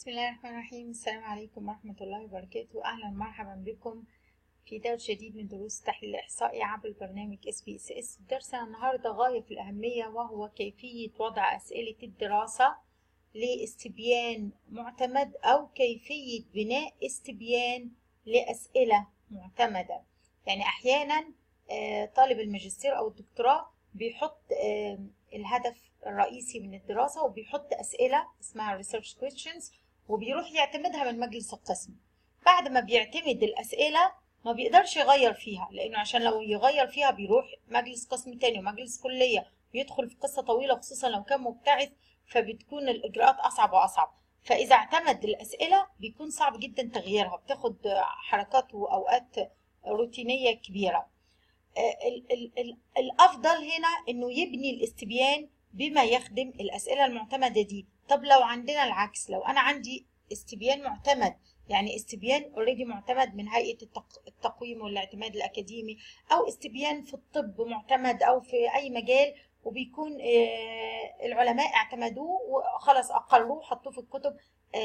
بسم الله الرحمن الرحيم السلام عليكم ورحمة الله وبركاته أهلا ومرحبا بكم في درس جديد من دروس التحليل الإحصائي عبر البرنامج SPSS درسنا النهاردة غاية في الأهمية وهو كيفية وضع أسئلة الدراسة لاستبيان معتمد أو كيفية بناء استبيان لأسئلة معتمدة يعني أحيانا آه، طالب الماجستير أو الدكتوراه بيحط آه، الهدف الرئيسي من الدراسة وبيحط أسئلة اسمها research questions وبيروح يعتمدها من مجلس القسم بعد ما بيعتمد الأسئلة ما بيقدرش يغير فيها لأنه عشان لو يغير فيها بيروح مجلس قسم تاني ومجلس كلية بيدخل في قصة طويلة خصوصا لو كان مبتعث فبتكون الإجراءات أصعب وأصعب فإذا اعتمد الأسئلة بيكون صعب جدا تغييرها بتاخد حركات وأوقات روتينية كبيرة ال ال ال الأفضل هنا إنه يبني الاستبيان بما يخدم الأسئلة المعتمدة دي طب لو عندنا العكس لو أنا عندي استبيان معتمد يعني استبيان اوريدي معتمد من هيئة التقويم والاعتماد الأكاديمي أو استبيان في الطب معتمد أو في أي مجال وبيكون العلماء اعتمدوه وخلاص أقروه حطوه في الكتب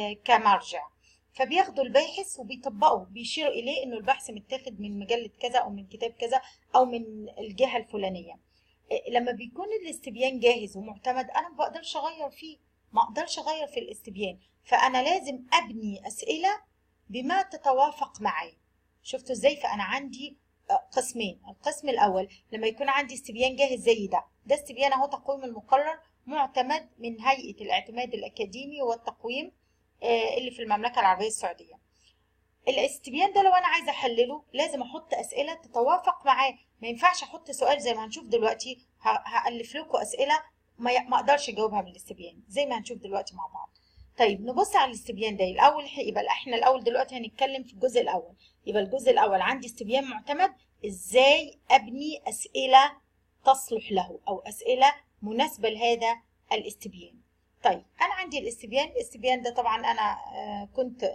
كمرجع فبياخدوا الباحث وبيطبقوا بيشيروا إليه إنه البحث متاخد من مجلة كذا أو من كتاب كذا أو من الجهة الفلانية لما بيكون الاستبيان جاهز ومعتمد انا ما بقدرش اغير فيه ما اقدرش اغير في الاستبيان فانا لازم ابني اسئله بما تتوافق معي شفتوا ازاي فانا عندي قسمين القسم الاول لما يكون عندي استبيان جاهز زي ده ده استبيان اهو تقويم المقرر معتمد من هيئه الاعتماد الاكاديمي والتقويم اللي في المملكه العربيه السعوديه الاستبيان ده لو انا عايزه احلله لازم احط اسئله تتوافق معاه ما ينفعش احط سؤال زي ما هنشوف دلوقتي هالف لكم اسئله ما اقدرش اجاوبها من الاستبيان زي ما هنشوف دلوقتي مع بعض طيب نبص على الاستبيان ده الاول يبقى احنا الاول دلوقتي هنتكلم في الجزء الاول يبقى الجزء الاول عندي استبيان معتمد ازاي ابني اسئله تصلح له او اسئله مناسبه لهذا الاستبيان طيب انا عندي الاستبيان الاستبيان ده طبعا انا كنت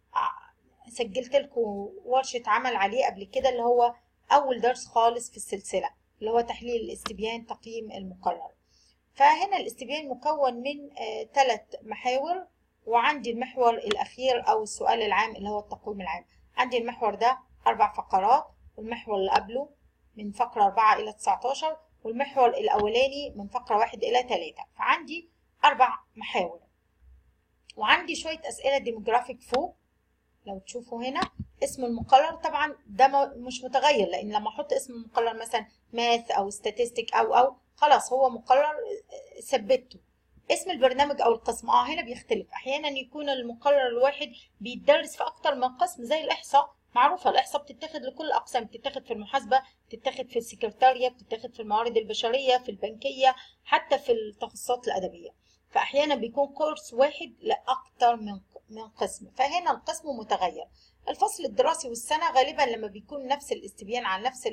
سجلت لكم ورشه عمل عليه قبل كده اللي هو اول درس خالص في السلسله اللي هو تحليل الاستبيان تقييم المقرر فهنا الاستبيان مكون من ثلاث آه محاور وعندي المحور الاخير او السؤال العام اللي هو التقويم العام عندي المحور ده اربع فقرات والمحور اللي قبله من فقره 4 الى 19 والمحور الاولاني من فقره 1 الى 3 فعندي اربع محاور وعندي شويه اسئله ديموغرافيك فوق لو تشوفوا هنا اسم المقرر طبعا ده مش متغير لان لما احط اسم المقرر مثلا ماث او ستاتستيك او او خلاص هو مقرر ثبته اسم البرنامج او القسم اه هنا بيختلف احيانا يكون المقرر الواحد بيتدرس في اكتر من قسم زي الاحصاء معروفه الاحصاء بتتاخد لكل الاقسام بتتاخد في المحاسبه بتتاخد في السكرتاريه بتتاخد في الموارد البشريه في البنكيه حتى في التخصصات الادبيه فاحيانا بيكون كورس واحد لاكتر من من قسم فهنا القسم متغير الفصل الدراسي والسنة غالبا لما بيكون نفس الاستبيان على نفس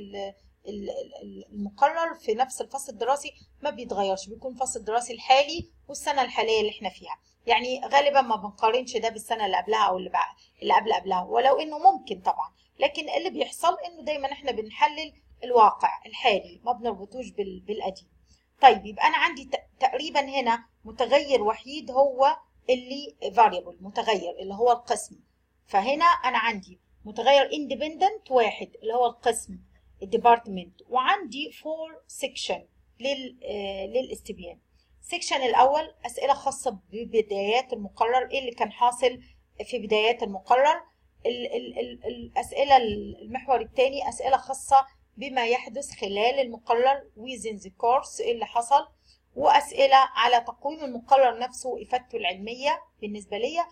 المقرر في نفس الفصل الدراسي ما بيتغيرش بيكون الفصل الدراسي الحالي والسنة الحالية اللي احنا فيها يعني غالبا ما بنقارنش ده بالسنة اللي قبلها او اللي, بقى اللي قبل قبلها ولو انه ممكن طبعا لكن اللي بيحصل انه دايما احنا بنحلل الواقع الحالي ما بنربطوش بالقديم طيب يبقى انا عندي تقريبا هنا متغير وحيد هو اللي variable متغير اللي هو القسم فهنا انا عندي متغير independent واحد اللي هو القسم الديبارتمنت وعندي فور سيكشن لل آه للاستبيان سيكشن الاول اسئله خاصه ببدايات المقرر ايه اللي كان حاصل في بدايات المقرر ال ال ال الاسئله المحور الثاني اسئله خاصه بما يحدث خلال المقرر within the course ايه اللي حصل واسئله على تقويم المقرر نفسه وافادته العلميه بالنسبه ليا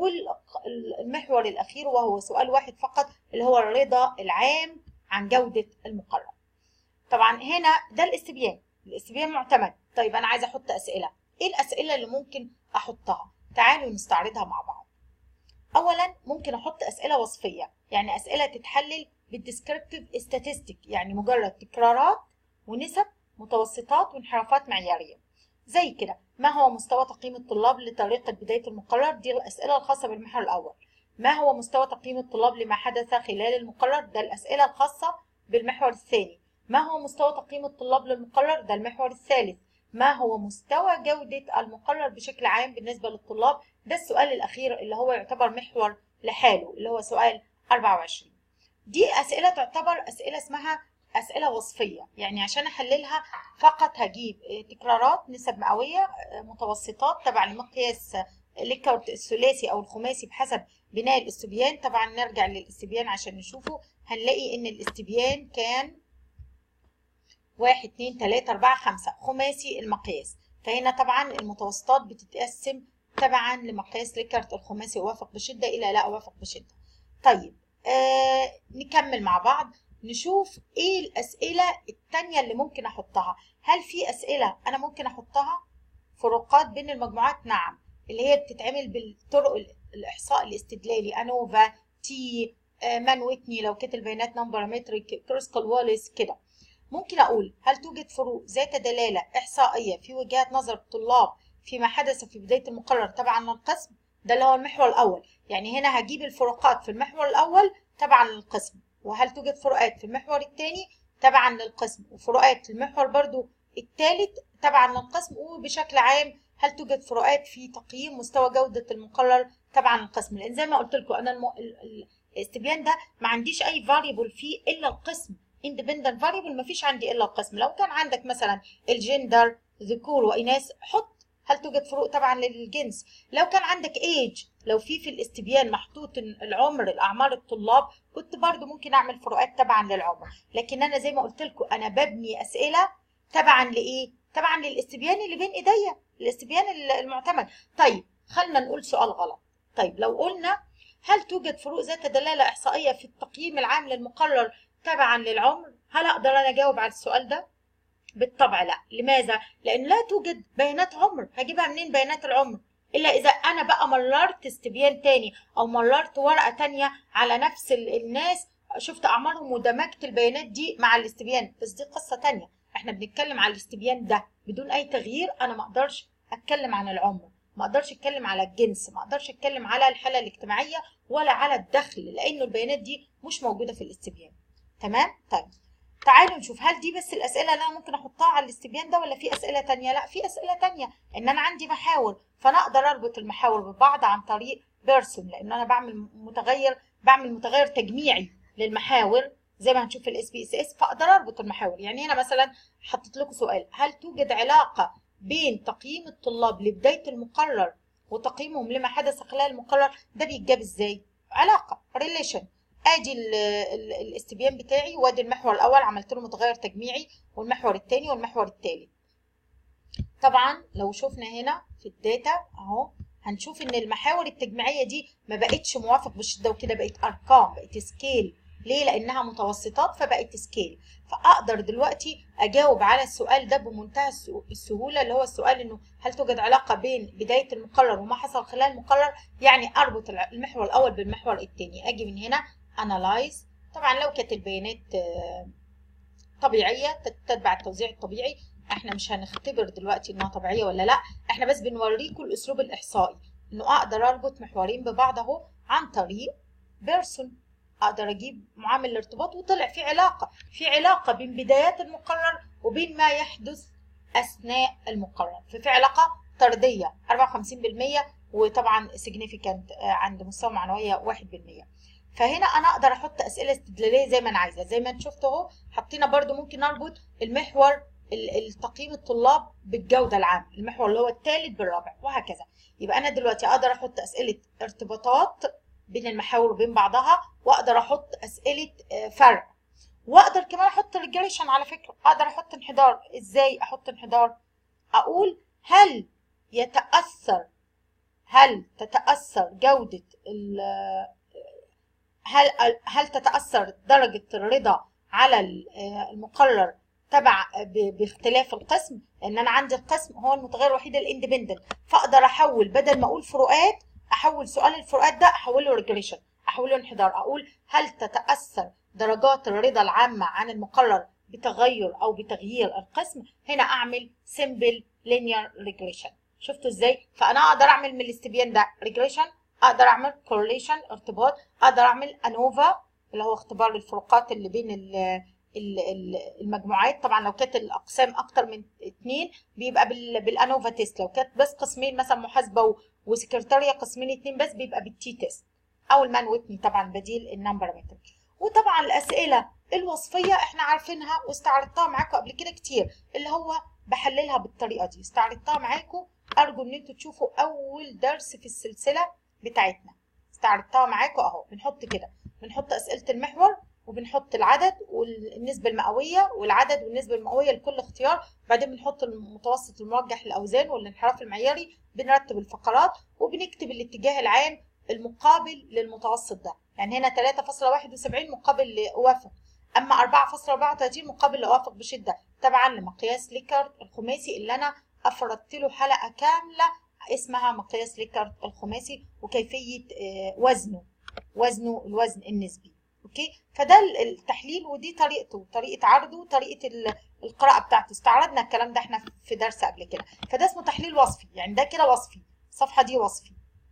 والمحور الاخير وهو سؤال واحد فقط اللي هو الرضا العام عن جوده المقرر طبعا هنا ده الاستبيان الاستبيان معتمد طيب انا عايزه احط اسئله ايه الاسئله اللي ممكن احطها تعالوا نستعرضها مع بعض اولا ممكن احط اسئله وصفيه يعني اسئله تتحلل بالديسكريبتيف ستاتستيك يعني مجرد تكرارات ونسب متوسطات وانحرافات معياريه زي كده ما هو مستوى تقييم الطلاب لطريقه بدايه المقرر دي الاسئله الخاصه بالمحور الاول ما هو مستوى تقييم الطلاب لما حدث خلال المقرر ده الاسئله الخاصه بالمحور الثاني ما هو مستوى تقييم الطلاب للمقرر ده المحور الثالث ما هو مستوى جودة المقرر بشكل عام بالنسبة للطلاب ده السؤال الأخير اللي هو يعتبر محور لحاله اللي هو سؤال 24 دي أسئلة تعتبر أسئلة اسمها أسئلة وصفية يعني عشان أحللها فقط هجيب تكرارات نسب مئوية متوسطات تبع لمقياس ليكارت الثلاثي أو الخماسي بحسب بناء الاستبيان طبعا نرجع للاستبيان عشان نشوفه هنلاقي إن الاستبيان كان واحد اتنين تلاتة أربعة خمسة خماسي المقياس فهنا طبعا المتوسطات بتتقسم تبعا لمقياس ريكارت الخماسي أوافق بشدة إلى لا أوافق بشدة طيب آه نكمل مع بعض نشوف ايه الأسئلة التانية اللي ممكن أحطها هل في أسئلة أنا ممكن أحطها فروقات بين المجموعات نعم اللي هي بتتعمل بالطرق الإحصاء الاستدلالي أنوفا تي آه مان ويتني لو كانت البيانات نمبرامتريك كروسكال واليس كده ممكن أقول هل توجد فروق ذات دلالة إحصائية في وجهات نظر الطلاب فيما حدث في بداية المقرر تبعا للقسم ده اللي هو المحور الأول يعني هنا هجيب الفروقات في المحور الأول تبعا للقسم وهل توجد فروقات في المحور الثاني تبعا للقسم وفروقات في المحور برضو الثالث تبعا للقسم وبشكل عام هل توجد فروقات في تقييم مستوى جودة المقرر تبعا للقسم لأن زي ما قلت لكم أنا الم... الاستبيان ده ما عنديش أي فاريبل فيه إلا القسم independent variable ما فيش عندي إلا القسم لو كان عندك مثلا الجندر ذكور وإناث حط هل توجد فروق طبعا للجنس لو كان عندك ايج لو في في الاستبيان محطوط العمر الاعمار الطلاب كنت برضو ممكن اعمل فروقات تبعا للعمر لكن انا زي ما قلت لكم انا ببني اسئله تبعا لايه تبعا للاستبيان اللي بين ايديا الاستبيان المعتمد طيب خلينا نقول سؤال غلط طيب لو قلنا هل توجد فروق ذات دلاله احصائيه في التقييم العام للمقرر تبعا للعمر هل اقدر انا اجاوب على السؤال ده بالطبع لا لماذا لان لا توجد بيانات عمر هجيبها منين بيانات العمر الا اذا انا بقى مررت استبيان تاني او مررت ورقه تانية على نفس الناس شفت اعمارهم ودمجت البيانات دي مع الاستبيان بس دي قصه تانية احنا بنتكلم على الاستبيان ده بدون اي تغيير انا ما اقدرش اتكلم عن العمر ما اقدرش اتكلم على الجنس ما اقدرش اتكلم على الحاله الاجتماعيه ولا على الدخل لانه البيانات دي مش موجوده في الاستبيان تمام طيب تعالوا نشوف هل دي بس الاسئله اللي انا ممكن احطها على الاستبيان ده ولا في اسئله تانية لا في اسئله تانية ان انا عندي محاور فانا اقدر اربط المحاور ببعض عن طريق بيرسون لان انا بعمل متغير بعمل متغير تجميعي للمحاور زي ما هنشوف في الاس بي اس اس فاقدر اربط المحاور يعني هنا مثلا حطيت لكم سؤال هل توجد علاقه بين تقييم الطلاب لبدايه المقرر وتقييمهم لما حدث خلال المقرر ده بيتجاب ازاي علاقه ريليشن ادي الاستبيان بتاعي وادي المحور الاول عملت له متغير تجميعي والمحور الثاني والمحور الثالث طبعا لو شفنا هنا في الداتا اهو هنشوف ان المحاور التجميعيه دي ما بقتش موافق بالشده وكده بقت ارقام بقت سكيل ليه لانها متوسطات فبقت سكيل فاقدر دلوقتي اجاوب على السؤال ده بمنتهى السهوله اللي هو السؤال انه هل توجد علاقه بين بدايه المقرر وما حصل خلال المقرر يعني اربط المحور الاول بالمحور الثاني اجي من هنا analyze طبعا لو كانت البيانات طبيعيه تتبع التوزيع الطبيعي احنا مش هنختبر دلوقتي انها طبيعيه ولا لا احنا بس بنوريكم الاسلوب الاحصائي انه اقدر اربط محورين ببعض اهو عن طريق بيرسون اقدر اجيب معامل الارتباط وطلع في علاقه في علاقه بين بدايات المقرر وبين ما يحدث اثناء المقرر ففي علاقه طرديه 54% وطبعا significant عند مستوى معنويه 1% فهنا انا اقدر احط اسئله استدلاليه زي ما انا عايزه زي ما انت شفت اهو حطينا برده ممكن اربط المحور التقييم الطلاب بالجوده العامه المحور اللي هو الثالث بالرابع وهكذا يبقى انا دلوقتي اقدر احط اسئله ارتباطات بين المحاور وبين بعضها واقدر احط اسئله فرق واقدر كمان احط ريجريشن على فكره اقدر احط انحدار ازاي احط انحدار اقول هل يتاثر هل تتاثر جوده هل هل تتاثر درجه الرضا على المقرر تبع باختلاف القسم لان انا عندي القسم هو المتغير الوحيد الاندبندنت فاقدر احول بدل ما اقول فروقات احول سؤال الفروقات ده احوله ريجريشن احوله انحدار اقول هل تتاثر درجات الرضا العامه عن المقرر بتغير او بتغيير القسم هنا اعمل سمبل لينير ريجريشن شفتوا ازاي فانا اقدر اعمل من الاستبيان ده ريجريشن اقدر اعمل كورليشن ارتباط اقدر اعمل انوفا اللي هو اختبار الفروقات اللي بين المجموعات طبعا لو كانت الاقسام اكتر من اتنين بيبقى بالانوفا تيست لو كانت بس قسمين مثلا محاسبه وسكرتاريه قسمين اتنين بس بيبقى بالتي تيست او المان ويتني طبعا بديل النمبر متر وطبعا الاسئله الوصفيه احنا عارفينها واستعرضتها معاكم قبل كده كتير اللي هو بحللها بالطريقه دي استعرضتها معاكم ارجو ان انتوا تشوفوا اول درس في السلسله بتاعتنا استعرضتها معاكم اهو بنحط كده بنحط اسئله المحور وبنحط العدد والنسبه المئويه والعدد والنسبه المئويه لكل اختيار بعدين بنحط المتوسط المرجح الاوزان والانحراف المعياري بنرتب الفقرات وبنكتب الاتجاه العام المقابل للمتوسط ده يعني هنا 3.71 مقابل لاوافق اما 4.34 مقابل لاوافق بشده تبعا لمقياس ليكارت الخماسي اللي انا افردت له حلقه كامله اسمها مقياس ليكارت الخماسي وكيفيه وزنه وزنه الوزن النسبي اوكي فده التحليل ودي طريقته طريقه عرضه وطريقه القراءه بتاعته استعرضنا الكلام ده احنا في درس قبل كده فده اسمه تحليل وصفي يعني ده كده وصفي الصفحه دي وصفي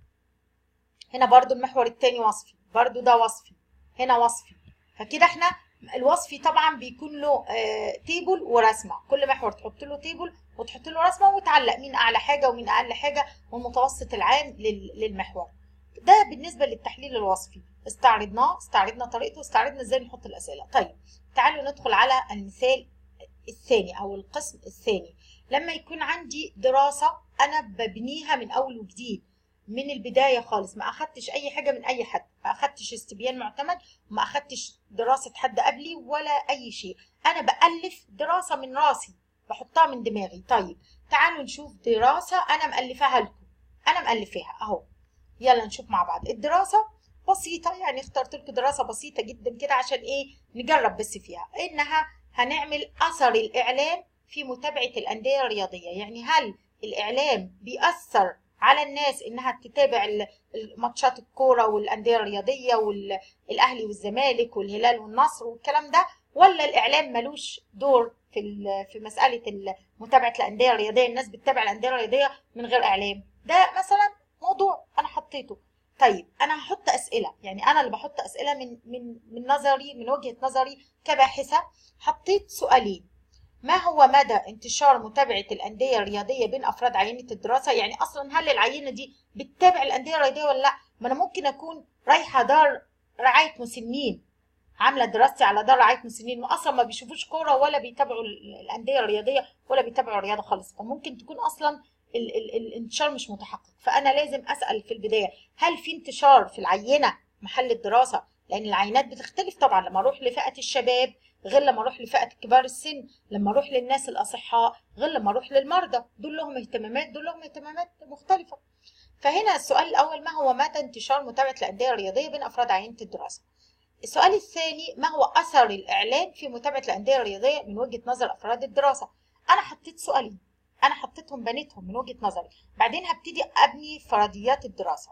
هنا برضو المحور الثاني وصفي برضو ده وصفي هنا وصفي فكده احنا الوصفي طبعا بيكون له آه تيبل ورسمه كل محور تحط له تيبل وتحط له رسمه وتعلق مين اعلى حاجه ومين اقل حاجه والمتوسط العام للمحور ده بالنسبه للتحليل الوصفي استعرضناه استعرضنا طريقته استعرضنا ازاي نحط الاسئله طيب تعالوا ندخل على المثال الثاني او القسم الثاني لما يكون عندي دراسه انا ببنيها من اول وجديد من البدايه خالص ما اخدتش اي حاجه من اي حد ما اخدتش استبيان معتمد وما اخدتش دراسه حد قبلي ولا اي شيء انا بالف دراسه من راسي بحطها من دماغي طيب تعالوا نشوف دراسه انا مالفاها لكم انا مالفاها اهو يلا نشوف مع بعض الدراسه بسيطه يعني اخترت لكم دراسه بسيطه جدا كده عشان ايه نجرب بس فيها انها هنعمل اثر الاعلام في متابعه الانديه الرياضيه يعني هل الاعلام بيأثر على الناس انها تتابع ماتشات الكوره والانديه الرياضيه والاهلي والزمالك والهلال والنصر والكلام ده ولا الاعلام ملوش دور في في مساله متابعه الانديه الرياضيه الناس بتتابع الانديه الرياضيه من غير اعلام ده مثلا موضوع انا حطيته طيب انا هحط اسئله يعني انا اللي بحط اسئله من من من نظري من وجهه نظري كباحثه حطيت سؤالين ما هو مدى انتشار متابعة الأندية الرياضية بين أفراد عينة الدراسة؟ يعني أصلا هل العينة دي بتتابع الأندية الرياضية ولا لأ؟ ما أنا ممكن أكون رايحة دار رعاية مسنين عاملة دراستي على دار رعاية مسنين وأصلا ما بيشوفوش كورة ولا بيتابعوا الأندية الرياضية ولا بيتابعوا الرياضة خالص فممكن تكون أصلا ال ال الانتشار مش متحقق فأنا لازم أسأل في البداية هل في انتشار في العينة محل الدراسة؟ لأن العينات بتختلف طبعا لما أروح لفئة الشباب غير لما اروح لفئه كبار السن لما اروح للناس الاصحاء غير لما اروح للمرضى دول لهم اهتمامات دول لهم اهتمامات مختلفه فهنا السؤال الاول ما هو مدى انتشار متابعه الانديه الرياضيه بين افراد عينه الدراسه السؤال الثاني ما هو اثر الاعلام في متابعه الانديه الرياضيه من وجهه نظر افراد الدراسه انا حطيت سؤالين انا حطيتهم بنيتهم من وجهه نظري بعدين هبتدي ابني فرضيات الدراسه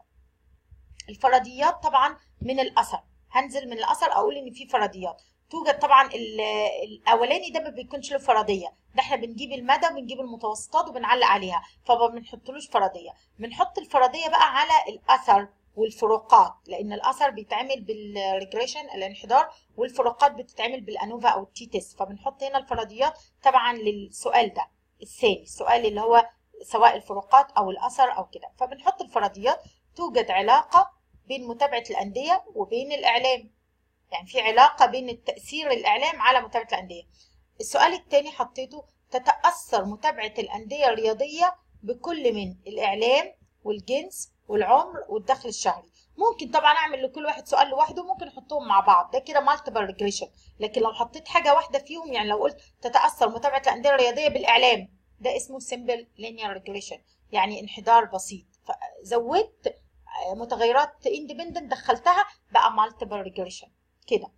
الفرضيات طبعا من الاثر هنزل من الاثر اقول ان في فرضيات توجد طبعا الاولاني ده ما بيكونش له فرضيه ده احنا بنجيب المدى وبنجيب المتوسطات وبنعلق عليها فما بنحطلوش فرضيه بنحط الفرضيه بقى على الاثر والفروقات لان الاثر بيتعمل بالريجريشن الانحدار والفروقات بتتعمل بالانوفا او التي تيست فبنحط هنا الفرضيات طبعا للسؤال ده الثاني السؤال اللي هو سواء الفروقات او الاثر او كده فبنحط الفرضيات توجد علاقه بين متابعه الانديه وبين الاعلام يعني في علاقة بين التأثير الإعلام على متابعة الأندية السؤال الثاني حطيته تتأثر متابعة الأندية الرياضية بكل من الإعلام والجنس والعمر والدخل الشهري ممكن طبعا اعمل لكل واحد سؤال لوحده ممكن احطهم مع بعض ده كده مالتيبل ريجريشن لكن لو حطيت حاجه واحده فيهم يعني لو قلت تتاثر متابعه الانديه الرياضيه بالاعلام ده اسمه سمبل لينير ريجريشن يعني انحدار بسيط فزودت متغيرات اندبندنت دخلتها بقى مالتيبل ريجريشن كده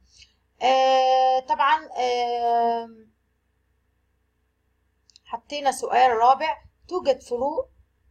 آه طبعا آه حطينا سؤال رابع توجد فروق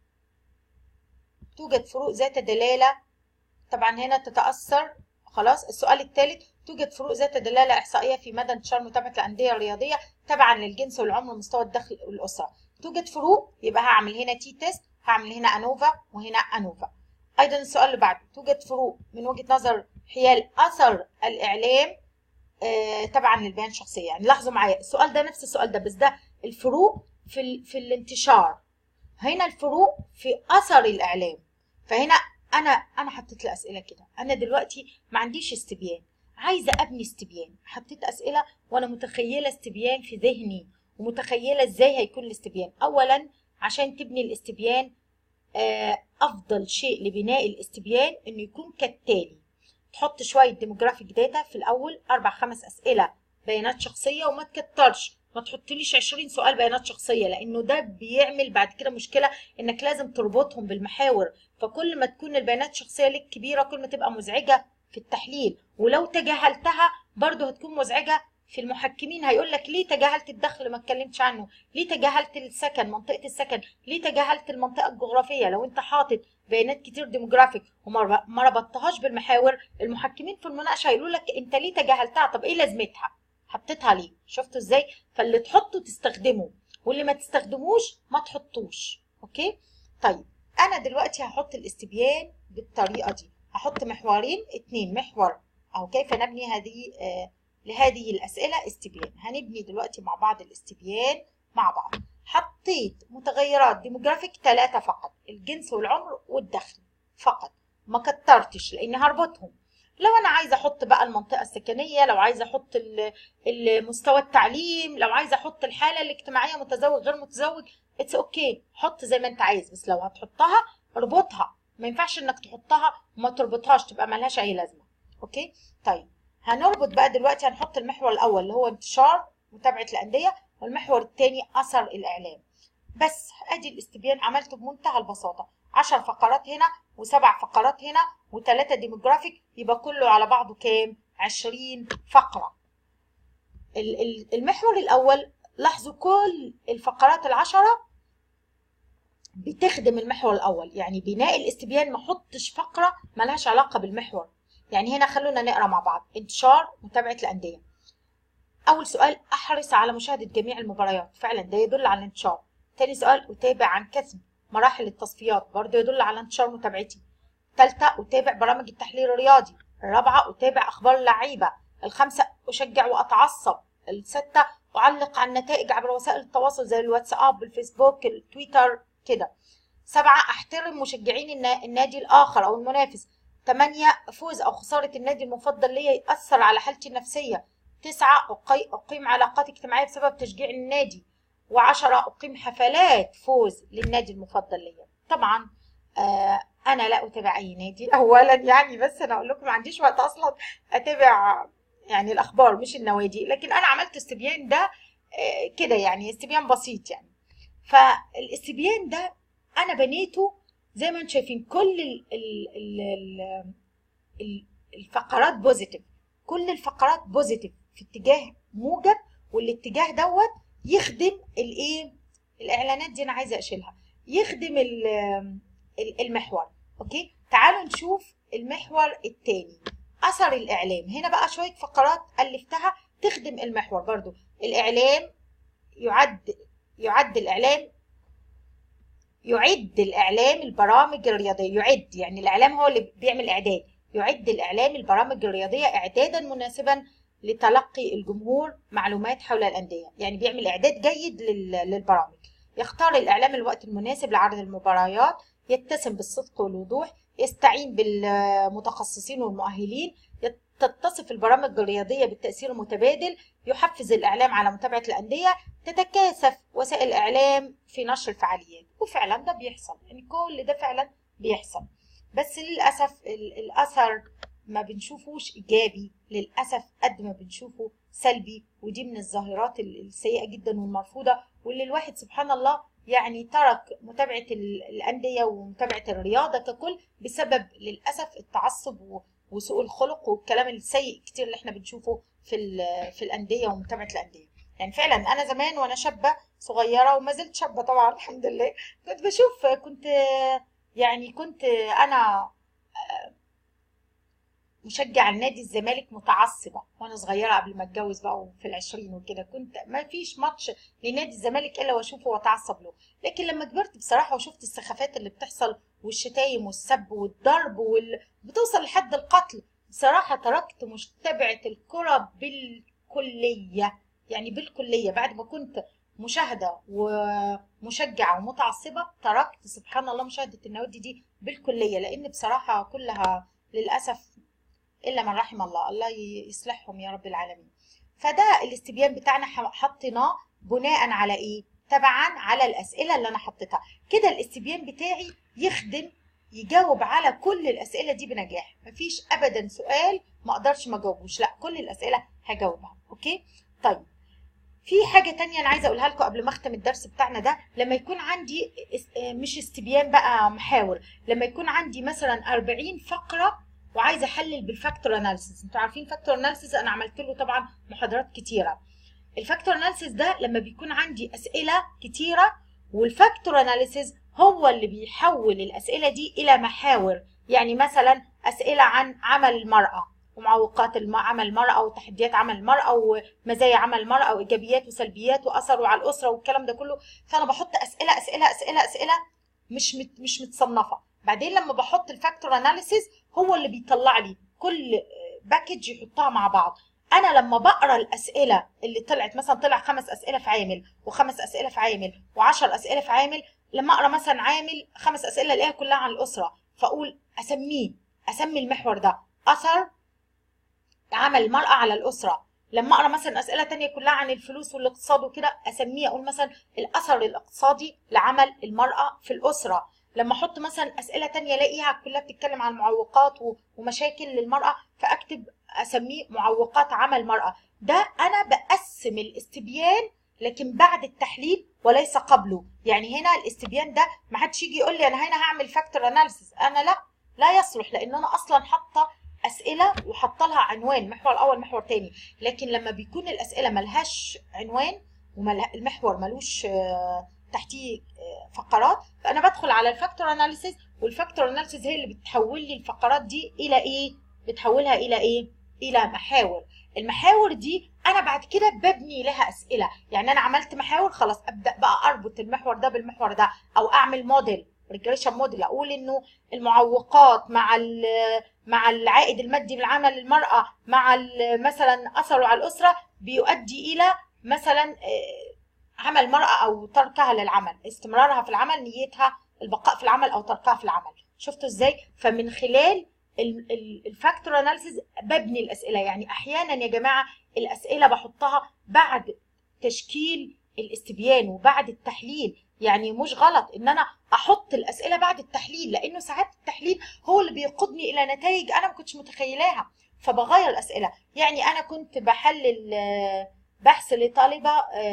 توجد فروق ذات دلالة طبعا هنا تتأثر خلاص السؤال الثالث توجد فروق ذات دلالة إحصائية في مدى انتشار متابعة الأندية الرياضية تبعا للجنس والعمر ومستوى الدخل والأسرة توجد فروق يبقى هعمل هنا تي تيست هعمل هنا أنوفا وهنا أنوفا أيضا السؤال اللي بعده توجد فروق من وجهة نظر حيال أثر الإعلام آه طبعا للبيان الشخصيه يعني لاحظوا معايا السؤال ده نفس السؤال ده بس ده الفروق في ال... في الانتشار هنا الفروق في اثر الاعلام فهنا انا انا حطيت لي اسئله كده انا دلوقتي ما عنديش استبيان عايزه ابني استبيان حطيت اسئله وانا متخيله استبيان في ذهني ومتخيله ازاي هيكون الاستبيان اولا عشان تبني الاستبيان افضل شيء لبناء الاستبيان انه يكون كالتالي تحط شويه ديموغرافيك داتا في الاول اربع خمس اسئله بيانات شخصيه وما تكترش ما تحطليش 20 سؤال بيانات شخصيه لانه ده بيعمل بعد كده مشكله انك لازم تربطهم بالمحاور فكل ما تكون البيانات الشخصيه لك كبيره كل ما تبقى مزعجه في التحليل ولو تجاهلتها برضه هتكون مزعجه في المحكمين هيقول لك ليه تجاهلت الدخل ما اتكلمتش عنه ليه تجاهلت السكن منطقه السكن ليه تجاهلت المنطقه الجغرافيه لو انت حاطط بيانات كتير ديموغرافيك وما ربطتهاش بالمحاور المحكمين في المناقشه هيقولوا لك انت ليه تجاهلتها طب ايه لازمتها حطيتها ليه شفتوا ازاي فاللي تحطه تستخدمه واللي ما تستخدموش ما تحطوش اوكي طيب انا دلوقتي هحط الاستبيان بالطريقه دي هحط محورين اتنين محور او كيف نبني هذه آه لهذه الاسئله استبيان هنبني دلوقتي مع بعض الاستبيان مع بعض حطيت متغيرات ديموغرافيك ثلاثه فقط الجنس والعمر والدخل فقط ما كترتش لاني هربطهم لو انا عايزه احط بقى المنطقه السكنيه لو عايزه احط مستوى التعليم لو عايزه احط الحاله الاجتماعيه متزوج غير متزوج اتس اوكي okay. حط زي ما انت عايز بس لو هتحطها اربطها ما ينفعش انك تحطها وما تربطهاش تبقى ملهاش اي لازمه اوكي طيب هنربط بقى دلوقتي هنحط المحور الاول اللي هو انتشار متابعه الانديه والمحور الثاني اثر الاعلام بس ادي الاستبيان عملته بمنتهى البساطه 10 فقرات هنا وسبع فقرات هنا وثلاثه ديموغرافيك يبقى كله على بعضه كام 20 فقره المحور الاول لاحظوا كل الفقرات العشرة بتخدم المحور الاول يعني بناء الاستبيان ما احطش فقره ملهاش علاقه بالمحور يعني هنا خلونا نقرا مع بعض انتشار متابعه الانديه اول سؤال احرص على مشاهده جميع المباريات فعلا ده يدل على الانتشار تاني سؤال اتابع عن كسب مراحل التصفيات برضه يدل على انتشار متابعتي ثالثه اتابع برامج التحليل الرياضي الرابعه اتابع اخبار اللعيبه الخامسه اشجع واتعصب السته اعلق عن نتائج عبر وسائل التواصل زي الواتساب الفيسبوك التويتر كده سبعة احترم مشجعين النادي الاخر او المنافس ثمانية فوز او خسارة النادي المفضل ليا يأثر على حالتي النفسية تسعة أقيم علاقات اجتماعية بسبب تشجيع النادي وعشرة أقيم حفلات فوز للنادي المفضل ليا طبعا آه أنا لا أتابع أي نادي أولا يعني بس أنا أقول لكم ما عنديش وقت أصلا أتابع يعني الأخبار مش النوادي لكن أنا عملت استبيان ده آه كده يعني استبيان بسيط يعني فالاستبيان ده أنا بنيته زي ما انتم شايفين كل ال ال ال ال الفقرات بوزيتيف كل الفقرات بوزيتيف في اتجاه موجب والاتجاه دوت يخدم الايه الاعلانات دي انا عايزه اشيلها يخدم المحور اوكي تعالوا نشوف المحور الثاني اثر الاعلام هنا بقى شويه فقرات الفتها تخدم المحور برضو الاعلام يعد يعد الاعلام يعد الاعلام البرامج الرياضيه يعد يعني الاعلام هو اللي بيعمل اعداد يعد الاعلام البرامج الرياضيه اعدادا مناسبا لتلقي الجمهور معلومات حول الانديه يعني بيعمل اعداد جيد للبرامج يختار الاعلام الوقت المناسب لعرض المباريات يتسم بالصدق والوضوح يستعين بالمتخصصين والمؤهلين تتصف البرامج الرياضية بالتأثير المتبادل يحفز الإعلام على متابعة الأندية تتكاثف وسائل الإعلام في نشر الفعاليات وفعلا ده بيحصل يعني كل ده فعلا بيحصل بس للأسف الأثر ما بنشوفوش إيجابي للأسف قد ما بنشوفه سلبي ودي من الظاهرات السيئة جدا والمرفوضة واللي الواحد سبحان الله يعني ترك متابعة الأندية ومتابعة الرياضة ككل بسبب للأسف التعصب وسوء الخلق والكلام السيء كتير اللي احنا بنشوفه في في الأندية ومتابعة الأندية يعني فعلا أنا زمان وأنا شابة صغيرة وما زلت شابة طبعا الحمد لله كنت بشوف كنت يعني كنت أنا مشجع النادي الزمالك متعصبه وانا صغيره قبل ما اتجوز بقى وفي العشرين وكده كنت ما فيش ماتش لنادي الزمالك الا واشوفه واتعصب له لكن لما كبرت بصراحه وشفت السخافات اللي بتحصل والشتايم والسب والضرب وال... بتوصل لحد القتل بصراحة تركت متابعة الكرة بالكلية يعني بالكلية بعد ما كنت مشاهدة ومشجعة ومتعصبة تركت سبحان الله مشاهدة النوادي دي بالكلية لأن بصراحة كلها للأسف إلا من رحم الله الله يصلحهم يا رب العالمين فده الاستبيان بتاعنا حطيناه بناء على إيه؟ تبعا على الأسئلة اللي أنا حطيتها كده الاستبيان بتاعي يخدم يجاوب على كل الأسئلة دي بنجاح مفيش أبدا سؤال ما أقدرش ما أجاوبوش لا كل الأسئلة هجاوبها أوكي طيب في حاجة تانية أنا عايزة أقولها لكم قبل ما أختم الدرس بتاعنا ده لما يكون عندي مش استبيان بقى محاور لما يكون عندي مثلا 40 فقرة وعايزة أحلل بالفاكتور أناليسيس أنتوا عارفين فاكتور أناليسيس أنا عملت له طبعا محاضرات كتيرة الفاكتور أناليسيس ده لما بيكون عندي أسئلة كتيرة والفاكتور أناليسيس هو اللي بيحول الأسئلة دي إلى محاور يعني مثلا أسئلة عن عمل المرأة ومعوقات عمل المرأة وتحديات عمل المرأة ومزايا عمل المرأة وإيجابيات وسلبيات وأثره على الأسرة والكلام ده كله فأنا بحط أسئلة أسئلة أسئلة أسئلة مش مت مش متصنفة بعدين لما بحط الفاكتور أناليسيس هو اللي بيطلع لي كل باكج يحطها مع بعض انا لما بقرا الاسئله اللي طلعت مثلا طلع خمس اسئله في عامل وخمس اسئله في عامل و10 اسئله في عامل لما اقرا مثلا عامل خمس اسئله الاقيها كلها عن الاسره فاقول اسميه اسمي المحور ده اثر عمل المراه على الاسره لما اقرا مثلا اسئله تانية كلها عن الفلوس والاقتصاد وكده اسميه اقول مثلا الاثر الاقتصادي لعمل المراه في الاسره لما احط مثلا اسئله تانية الاقيها كلها بتتكلم عن معوقات ومشاكل للمراه فاكتب اسميه معوقات عمل المراه ده انا بقسم الاستبيان لكن بعد التحليل وليس قبله يعني هنا الاستبيان ده ما حدش يجي يقول لي انا هنا هعمل فاكتور اناليسيس انا لا لا يصلح لان انا اصلا حاطه اسئله وحاطه لها عنوان محور اول محور تاني لكن لما بيكون الاسئله ملهاش عنوان والمحور ملوش تحتيه فقرات فانا بدخل على الفاكتور اناليسيس والفاكتور اناليسيس هي اللي بتحول لي الفقرات دي الى ايه بتحولها الى ايه الى محاور المحاور دي انا بعد كده ببني لها اسئله يعني انا عملت محاور خلاص ابدا بقى اربط المحور ده بالمحور ده او اعمل موديل ريجريشن موديل اقول انه المعوقات مع مع العائد المادي من عمل المراه مع مثلا اثره على الاسره بيؤدي الى مثلا عمل المراه او تركها للعمل استمرارها في العمل نيتها البقاء في العمل او تركها في العمل شفتوا ازاي فمن خلال الفاكتور اناليسيز ببني الاسئله يعني احيانا يا جماعه الاسئله بحطها بعد تشكيل الاستبيان وبعد التحليل يعني مش غلط ان انا احط الاسئله بعد التحليل لانه ساعات التحليل هو اللي بيقودني الى نتائج انا ما كنتش متخيلاها فبغير الاسئله يعني انا كنت بحلل بحث لطالبه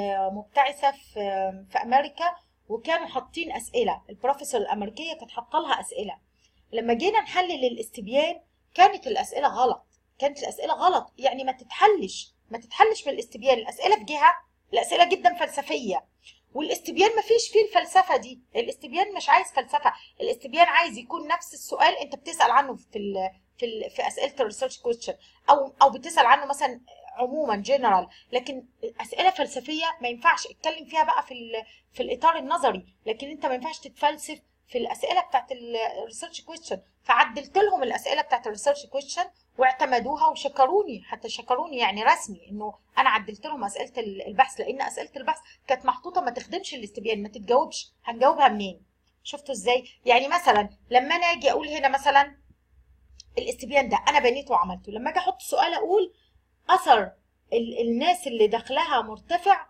مبتعثه في في امريكا وكانوا حاطين اسئله البروفيسور الامريكيه كانت حاطه لها اسئله لما جينا نحلل الاستبيان كانت الاسئله غلط كانت الاسئله غلط يعني ما تتحلش ما تتحلش من الاستبيان الاسئله في جهه الاسئله جدا فلسفيه والاستبيان ما فيش فيه الفلسفه دي الاستبيان مش عايز فلسفه الاستبيان عايز يكون نفس السؤال انت بتسال عنه في ال في ال في اسئله الريسيرش كويشن او او بتسال عنه مثلا عموما جنرال لكن اسئله فلسفيه ما ينفعش اتكلم فيها بقى في في الاطار النظري لكن انت ما ينفعش تتفلسف في الاسئله بتاعت الريسيرش كويشن فعدلت لهم الاسئله بتاعت الريسيرش كويشن واعتمدوها وشكروني حتى شكروني يعني رسمي انه انا عدلت لهم اسئله البحث لان اسئله البحث كانت محطوطه ما تخدمش الاستبيان ما تتجاوبش هنجاوبها منين شفتوا ازاي يعني مثلا لما انا اجي اقول هنا مثلا الاستبيان ده انا بنيته وعملته لما اجي احط سؤال اقول اثر الناس اللي دخلها مرتفع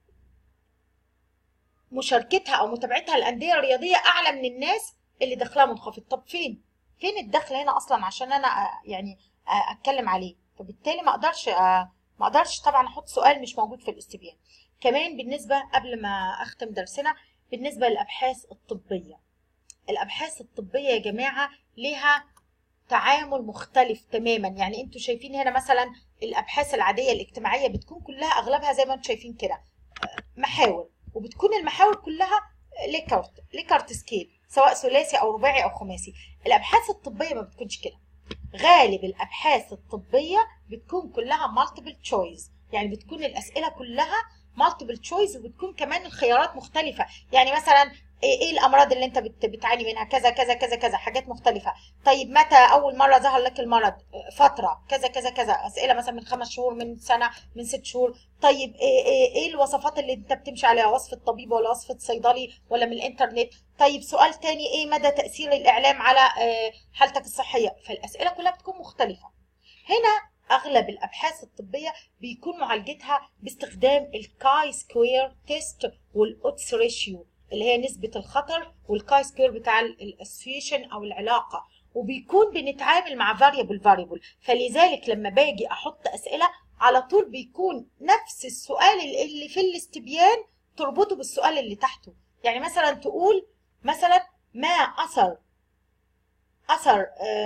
مشاركتها او متابعتها الانديه الرياضيه اعلى من الناس اللي دخلها منخفض طب فين فين الدخل هنا اصلا عشان انا يعني اتكلم عليه فبالتالي ما اقدرش ما اقدرش طبعا احط سؤال مش موجود في الاستبيان كمان بالنسبه قبل ما اختم درسنا بالنسبه للابحاث الطبيه الابحاث الطبيه يا جماعه لها تعامل مختلف تماما يعني انتوا شايفين هنا مثلا الابحاث العاديه الاجتماعيه بتكون كلها اغلبها زي ما انتوا شايفين كده محاور وبتكون المحاور كلها ليكارت ليكارت سكيل سواء ثلاثي او رباعي او خماسي الابحاث الطبيه ما بتكونش كده غالب الابحاث الطبيه بتكون كلها مالتيبل تشويس يعني بتكون الاسئله كلها مالتيبل تشويس وبتكون كمان الخيارات مختلفه يعني مثلا ايه الامراض اللي انت بتعاني منها كذا كذا كذا كذا حاجات مختلفه طيب متى اول مره ظهر لك المرض فتره كذا كذا كذا اسئله مثلا من خمس شهور من سنه من ست شهور طيب ايه, إيه, إيه الوصفات اللي انت بتمشي عليها وصفه طبيب ولا وصفه صيدلي ولا من الانترنت طيب سؤال تاني ايه مدى تاثير الاعلام على آه، حالتك الصحيه فالاسئله كلها بتكون مختلفه هنا اغلب الابحاث الطبيه بيكون معالجتها باستخدام الكاي سكوير تيست والاوتس ريشيو اللي هي نسبه الخطر والكاي سكوير بتاع الاسوشيشن او العلاقه وبيكون بنتعامل مع فاريبل فاريبل فلذلك لما باجي احط اسئله على طول بيكون نفس السؤال اللي في الاستبيان تربطه بالسؤال اللي تحته يعني مثلا تقول مثلا ما اثر اثر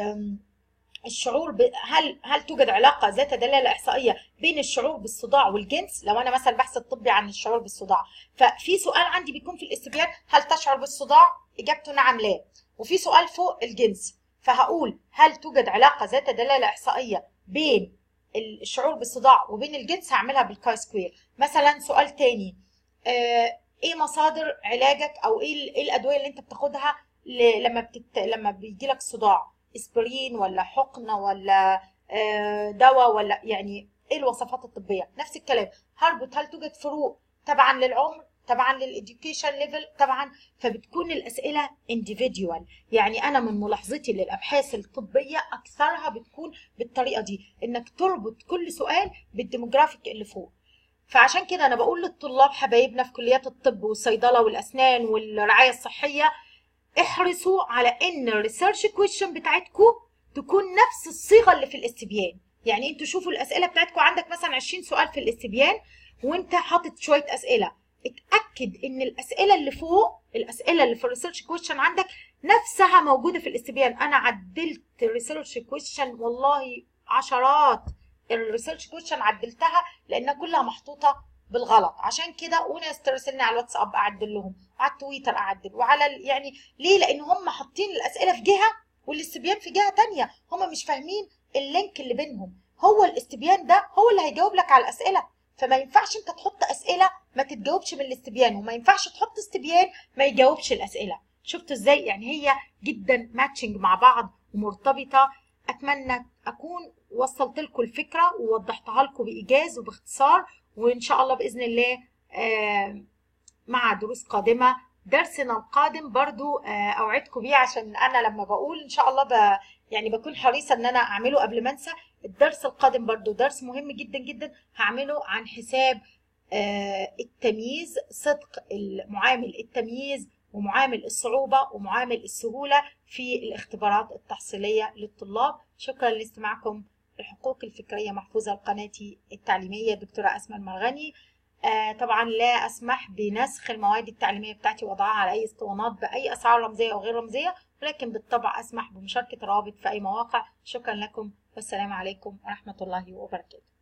الشعور ب... هل هل توجد علاقه ذات دلاله احصائيه بين الشعور بالصداع والجنس لو انا مثلا بحث الطبي عن الشعور بالصداع ففي سؤال عندي بيكون في الاستبيان هل تشعر بالصداع اجابته نعم لا وفي سؤال فوق الجنس فهقول هل توجد علاقه ذات دلاله احصائيه بين الشعور بالصداع وبين الجنس هعملها بالكاي سكوير مثلا سؤال تاني آه ايه مصادر علاجك او ايه, إيه الادويه اللي انت بتاخدها لما بتت... لما بيجي لك صداع اسبرين ولا حقنه ولا آه دواء ولا يعني ايه الوصفات الطبيه نفس الكلام هربط هل توجد فروق تبعا للعمر طبعا للإديوكيشن ليفل طبعا فبتكون الاسئله individual يعني انا من ملاحظتي للابحاث الطبيه اكثرها بتكون بالطريقه دي انك تربط كل سؤال بالديموغرافيك اللي فوق فعشان كده انا بقول للطلاب حبايبنا في كليات الطب والصيدله والاسنان والرعايه الصحيه احرصوا على ان الريسيرش كويشن بتاعتكم تكون نفس الصيغه اللي في الاستبيان يعني انتوا شوفوا الاسئله بتاعتكم عندك مثلا 20 سؤال في الاستبيان وانت حاطط شويه اسئله اتاكد ان الاسئله اللي فوق الاسئله اللي في الريسيرش كويشن عندك نفسها موجوده في الاستبيان انا عدلت الريسيرش كويشن والله عشرات الريسيرش كويشن عدلتها لانها كلها محطوطه بالغلط عشان كده وناس ترسلني على الواتساب اعدل لهم وعلى التويتر اعدل وعلى يعني ليه لان هم حاطين الاسئله في جهه والاستبيان في جهه تانية هم مش فاهمين اللينك اللي بينهم هو الاستبيان ده هو اللي هيجاوب لك على الاسئله فما ينفعش انت تحط اسئله ما تتجاوبش من الاستبيان وما ينفعش تحط استبيان ما يجاوبش الاسئله شفتوا ازاي يعني هي جدا ماتشنج مع بعض ومرتبطه اتمنى اكون وصلت لكم الفكره ووضحتها لكم بايجاز وباختصار وان شاء الله باذن الله مع دروس قادمه درسنا القادم برضو اوعدكم بيه عشان انا لما بقول ان شاء الله ب يعني بكون حريصه ان انا اعمله قبل ما انسى الدرس القادم برضو درس مهم جدا جدا هعمله عن حساب التمييز صدق المعامل التمييز ومعامل الصعوبة ومعامل السهولة في الاختبارات التحصيلية للطلاب شكرا لاستماعكم الحقوق الفكرية محفوظة لقناتي التعليمية دكتورة أسماء المرغني آه طبعا لا أسمح بنسخ المواد التعليمية بتاعتي وضعها على أي اسطوانات بأي أسعار رمزية أو غير رمزية ولكن بالطبع أسمح بمشاركة روابط في أي مواقع شكرا لكم والسلام عليكم ورحمة الله وبركاته